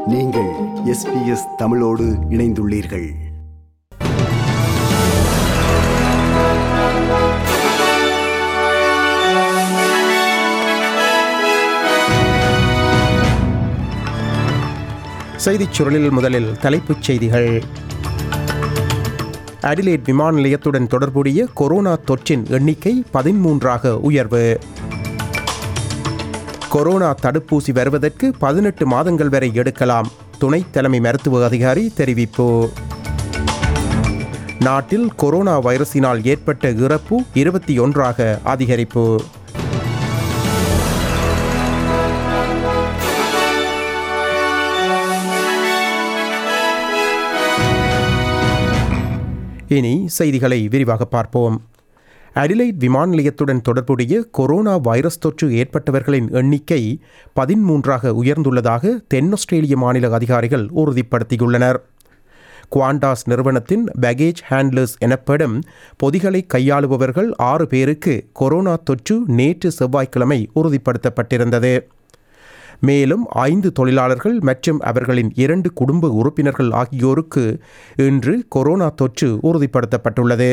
நீங்கள் எஸ்பிஎஸ் தமிழோடு இணைந்துள்ளீர்கள் செய்திச் சுருளில் முதலில் தலைப்புச் செய்திகள் அடிலேட் விமான நிலையத்துடன் தொடர்புடைய கொரோனா தொற்றின் எண்ணிக்கை பதிமூன்றாக உயர்வு கொரோனா தடுப்பூசி வருவதற்கு பதினெட்டு மாதங்கள் வரை எடுக்கலாம் துணை தலைமை மருத்துவ அதிகாரி தெரிவிப்பு நாட்டில் கொரோனா வைரஸினால் ஏற்பட்ட இறப்பு இருபத்தி ஒன்றாக அதிகரிப்பு இனி செய்திகளை விரிவாக பார்ப்போம் அடிலைட் விமான நிலையத்துடன் தொடர்புடைய கொரோனா வைரஸ் தொற்று ஏற்பட்டவர்களின் எண்ணிக்கை பதிமூன்றாக உயர்ந்துள்ளதாக தென் ஆஸ்திரேலிய மாநில அதிகாரிகள் உறுதிப்படுத்தியுள்ளனர் குவாண்டாஸ் நிறுவனத்தின் பேகேஜ் ஹேண்ட்லர்ஸ் எனப்படும் பொதிகளை கையாளுபவர்கள் ஆறு பேருக்கு கொரோனா தொற்று நேற்று செவ்வாய்க்கிழமை உறுதிப்படுத்தப்பட்டிருந்தது மேலும் ஐந்து தொழிலாளர்கள் மற்றும் அவர்களின் இரண்டு குடும்ப உறுப்பினர்கள் ஆகியோருக்கு இன்று கொரோனா தொற்று உறுதிப்படுத்தப்பட்டுள்ளது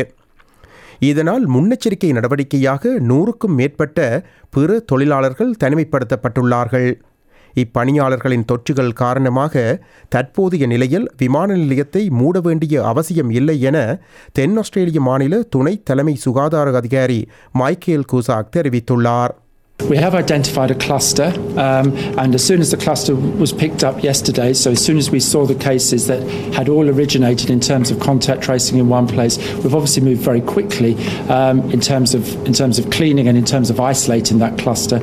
இதனால் முன்னெச்சரிக்கை நடவடிக்கையாக நூறுக்கும் மேற்பட்ட பிற தொழிலாளர்கள் தனிமைப்படுத்தப்பட்டுள்ளார்கள் இப்பணியாளர்களின் தொற்றுகள் காரணமாக தற்போதைய நிலையில் விமான நிலையத்தை மூட வேண்டிய அவசியம் இல்லை என தென் ஆஸ்திரேலிய மாநில துணை தலைமை சுகாதார அதிகாரி மைக்கேல் குசாக் தெரிவித்துள்ளார் We have identified a cluster, um, and as soon as the cluster was picked up yesterday, so as soon as we saw the cases that had all originated in terms of contact tracing in one place, we've obviously moved very quickly um, in terms of in terms of cleaning and in terms of isolating that cluster.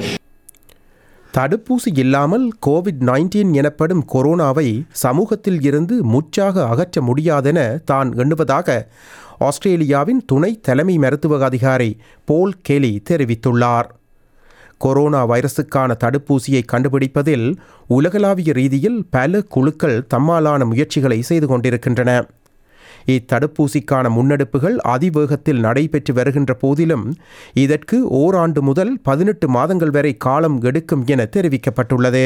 தடுப்பூசி இல்லாமல் Covid nineteen எனப்படும் கொரோனாவை சமூகத்தில் இருந்து முற்றாக அகற்ற முடியாதென தான் எண்ணுவதாக ஆஸ்திரேலியாவின் துணை தலைமை மருத்துவ அதிகாரி போல் கெலி தெரிவித்துள்ளார் கொரோனா வைரசுக்கான தடுப்பூசியை கண்டுபிடிப்பதில் உலகளாவிய ரீதியில் பல குழுக்கள் தம்மாலான முயற்சிகளை செய்து கொண்டிருக்கின்றன இத்தடுப்பூசிக்கான முன்னெடுப்புகள் அதிவேகத்தில் நடைபெற்று வருகின்ற போதிலும் இதற்கு ஓராண்டு முதல் பதினெட்டு மாதங்கள் வரை காலம் எடுக்கும் என தெரிவிக்கப்பட்டுள்ளது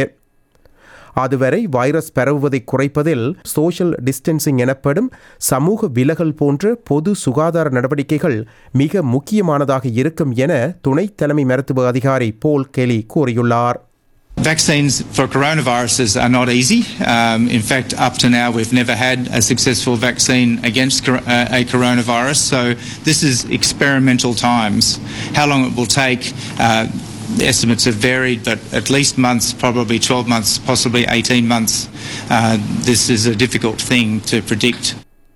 அதுவரை வைரஸ் பரவுவதை குறைப்பதில் சோஷியல் டிஸ்டன்சிங் எனப்படும் சமூக விலகல் போன்ற பொது சுகாதார நடவடிக்கைகள் மிக முக்கியமானதாக இருக்கும் என துணை தலைமை மருத்துவ அதிகாரி போல் கெலி கூறியுள்ளார் Vaccines for coronaviruses are not easy. Um, in fact, up to now, we've never had a successful vaccine against cor- uh, a coronavirus. So this is experimental times. How long it will take, uh, the estimates have varied, but at least months, probably 12 months, possibly 18 months. Uh, this is a difficult thing to predict.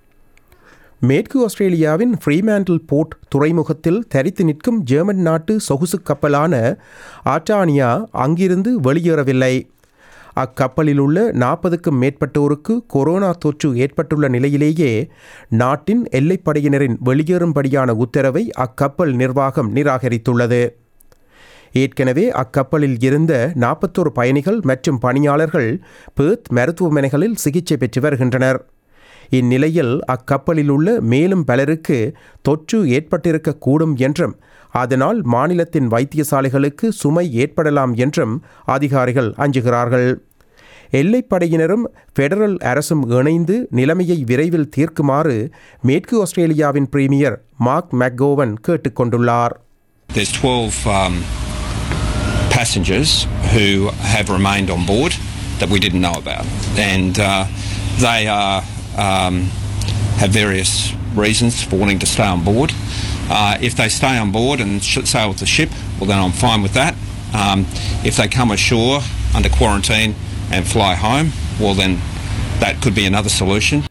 மேற்கு ஆஸ்திரேலியாவின் ஃப்ரீமேண்டில் board துறைமுகத்தில் தரித்து நிற்கும் German நாட்டு சொகுசு கப்பலான ஆட்டானியா அங்கிருந்து வெளியேறவில்லை அக்கப்பலில் உள்ள நாற்பதுக்கும் மேற்பட்டோருக்கு கொரோனா தொற்று ஏற்பட்டுள்ள நிலையிலேயே நாட்டின் எல்லைப்படையினரின் வெளியேறும்படியான உத்தரவை அக்கப்பல் நிர்வாகம் நிராகரித்துள்ளது ஏற்கனவே அக்கப்பலில் இருந்த நாற்பத்தோரு பயணிகள் மற்றும் பணியாளர்கள் பேர்த் மருத்துவமனைகளில் சிகிச்சை பெற்று வருகின்றனர் இந்நிலையில் அக்கப்பலில் உள்ள மேலும் பலருக்கு தொற்று ஏற்பட்டிருக்கக்கூடும் என்றும் அதனால் மாநிலத்தின் வைத்தியசாலைகளுக்கு சுமை ஏற்படலாம் என்றும் அதிகாரிகள் அஞ்சுகிறார்கள் எல்லைப்படையினரும் ஃபெடரல் அரசும் இணைந்து நிலைமையை விரைவில் தீர்க்குமாறு மேற்கு ஆஸ்திரேலியாவின் பிரீமியர் மார்க் மெக்கோவன் கேட்டுக்கொண்டுள்ளார் There's 12 um, passengers who have remained on board that we didn't know about, and uh, they are um, have various reasons for wanting to stay on board. Uh, if they stay on board and sh- sail with the ship, well, then I'm fine with that. Um, if they come ashore under quarantine and fly home, well, then that could be another solution.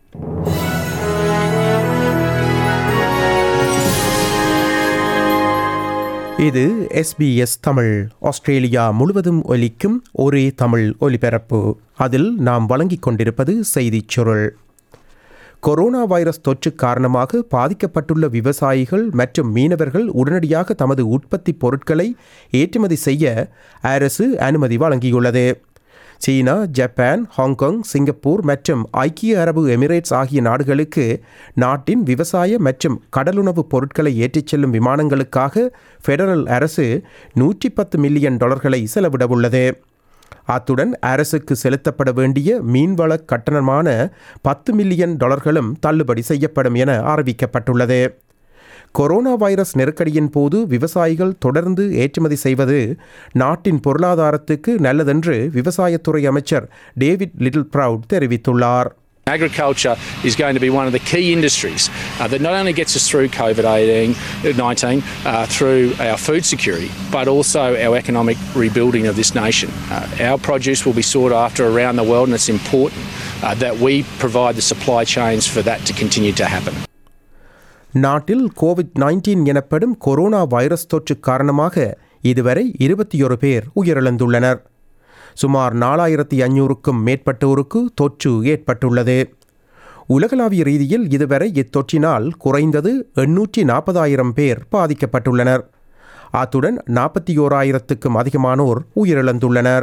இது SBS Tamil Australia முழுவதும் ஒலிக்கும் ஒரே தமிழ் ஒலிபரப்பு அதில் நாம் வழங்கிக் கொண்டிருப்பது செய்திச் சுருள் கொரோனா வைரஸ் தொற்று காரணமாக பாதிக்கப்பட்டுள்ள விவசாயிகள் மற்றும் மீனவர்கள் உடனடியாக தமது உற்பத்தி பொருட்களை ஏற்றுமதி செய்ய அரசு அனுமதி வழங்கியுள்ளது சீனா ஜப்பான் ஹாங்காங் சிங்கப்பூர் மற்றும் ஐக்கிய அரபு எமிரேட்ஸ் ஆகிய நாடுகளுக்கு நாட்டின் விவசாய மற்றும் கடலுணவுப் பொருட்களை ஏற்றிச் செல்லும் விமானங்களுக்காக ஃபெடரல் அரசு நூற்றி பத்து மில்லியன் டாலர்களை செலவிடவுள்ளது அத்துடன் அரசுக்கு செலுத்தப்பட வேண்டிய மீன்வள கட்டணமான பத்து மில்லியன் டாலர்களும் தள்ளுபடி செய்யப்படும் என அறிவிக்கப்பட்டுள்ளது கொரோனா வைரஸ் நெருக்கடியின் போது விவசாயிகள் தொடர்ந்து ஏற்றுமதி செய்வது நாட்டின் பொருளாதாரத்துக்கு நல்லதென்று விவசாயத்துறை அமைச்சர் டேவிட் லிட்டில் ப்ரவுட் தெரிவித்துள்ளார் Agriculture is going to be one of the key industries uh, that not only gets us through COVID 18, 19 uh, through our food security, but also our economic rebuilding of this nation. Uh, our produce will be sought after around the world, and it's important uh, that we provide the supply chains for that to continue to happen. நாட்டில் Covid nineteen எனப்படும் corona virus தொற்று காரணமாக இதுவரை இருபத்தியொரு பேர் உயிரிழந்துள்ளனர் சுமார் நாலாயிரத்தி ஐநூறுக்கும் மேற்பட்டோருக்கு தொற்று ஏற்பட்டுள்ளது உலகளாவிய ரீதியில் இதுவரை இத்தொற்றினால் குறைந்தது எண்ணூற்றி நாற்பதாயிரம் பேர் பாதிக்கப்பட்டுள்ளனர் அத்துடன் நாற்பத்தி ஓராயிரத்துக்கும் அதிகமானோர் உயிரிழந்துள்ளனர்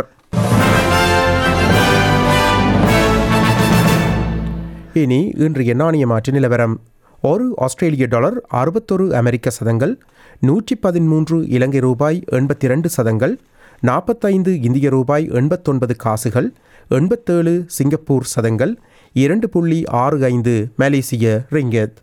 இனி இன்றைய நாணய மாற்று நிலவரம் ஒரு ஆஸ்திரேலிய டாலர் அறுபத்தொரு அமெரிக்க சதங்கள் நூற்றி பதிமூன்று இலங்கை ரூபாய் எண்பத்தி ரெண்டு சதங்கள் நாற்பத்தைந்து இந்திய ரூபாய் எண்பத்தொன்பது காசுகள் எண்பத்தேழு சிங்கப்பூர் சதங்கள் இரண்டு புள்ளி ஆறு ஐந்து மலேசிய ரிங்கத்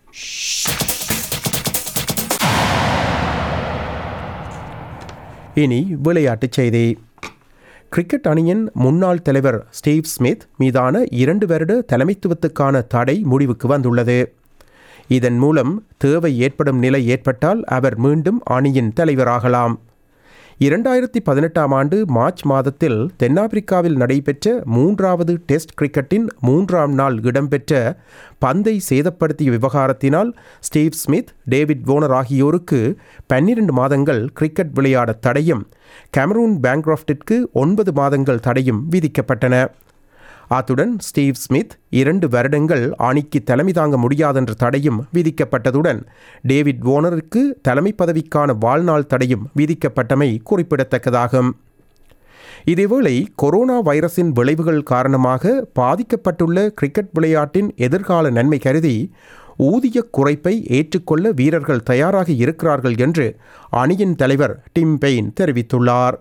இனி விளையாட்டுச் செய்தி கிரிக்கெட் அணியின் முன்னாள் தலைவர் ஸ்டீவ் ஸ்மித் மீதான இரண்டு வருட தலைமைத்துவத்துக்கான தடை முடிவுக்கு வந்துள்ளது இதன் மூலம் தேவை ஏற்படும் நிலை ஏற்பட்டால் அவர் மீண்டும் அணியின் தலைவராகலாம் இரண்டாயிரத்தி பதினெட்டாம் ஆண்டு மார்ச் மாதத்தில் தென்னாப்பிரிக்காவில் நடைபெற்ற மூன்றாவது டெஸ்ட் கிரிக்கெட்டின் மூன்றாம் நாள் இடம்பெற்ற பந்தை சேதப்படுத்திய விவகாரத்தினால் ஸ்டீவ் ஸ்மித் டேவிட் வோனர் ஆகியோருக்கு பன்னிரண்டு மாதங்கள் கிரிக்கெட் விளையாட தடையும் கேமரூன் பேங்க்ராஃப்டிற்கு ஒன்பது மாதங்கள் தடையும் விதிக்கப்பட்டன அத்துடன் ஸ்டீவ் ஸ்மித் இரண்டு வருடங்கள் அணிக்கு தலைமை தாங்க முடியாதென்ற தடையும் விதிக்கப்பட்டதுடன் டேவிட் வோனருக்கு தலைமை பதவிக்கான வாழ்நாள் தடையும் விதிக்கப்பட்டமை குறிப்பிடத்தக்கதாகும் இதேவேளை கொரோனா வைரஸின் விளைவுகள் காரணமாக பாதிக்கப்பட்டுள்ள கிரிக்கெட் விளையாட்டின் எதிர்கால நன்மை கருதி ஊதிய குறைப்பை ஏற்றுக்கொள்ள வீரர்கள் தயாராக இருக்கிறார்கள் என்று அணியின் தலைவர் டிம் பெயின் தெரிவித்துள்ளார்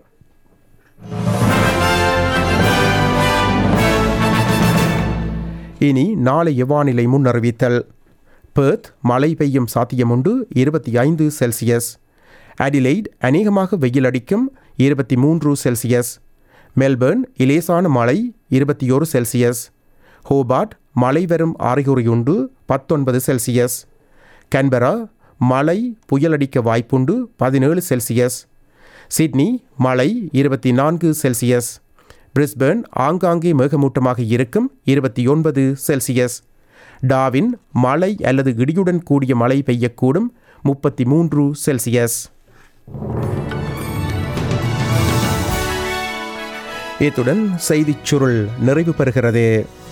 இனி நாளைய வானிலை முன்னறிவித்தல் பெர்த் மழை பெய்யும் சாத்தியமுண்டு இருபத்தி ஐந்து செல்சியஸ் அடிலைட் அநேகமாக வெயில் அடிக்கும் இருபத்தி மூன்று செல்சியஸ் மெல்பர்ன் இலேசான மழை இருபத்தி ஒரு செல்சியஸ் ஹோபார்ட் மழை வரும் அறிகுறியுண்டு பத்தொன்பது செல்சியஸ் கன்பரா மழை புயலடிக்க வாய்ப்புண்டு பதினேழு செல்சியஸ் சிட்னி மழை இருபத்தி நான்கு செல்சியஸ் பிரிஸ்பர்ன் ஆங்காங்கே மேகமூட்டமாக இருக்கும் இருபத்தி ஒன்பது செல்சியஸ் டாவின் மழை அல்லது இடியுடன் கூடிய மழை பெய்யக்கூடும் முப்பத்தி மூன்று செல்சியஸ் இத்துடன் செய்திச் சுருள் நிறைவு பெறுகிறது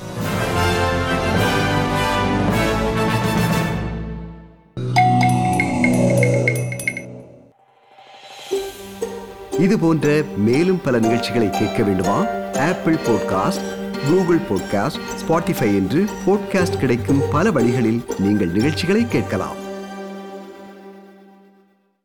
இது போன்ற மேலும் பல நிகழ்ச்சிகளை கேட்க வேண்டுமா Apple podcast Google podcast Spotify என்று பாட்காஸ்ட் கிடைக்கும் பல வழிகளில் நீங்கள் நிகழ்ச்சிகளை கேட்கலாம்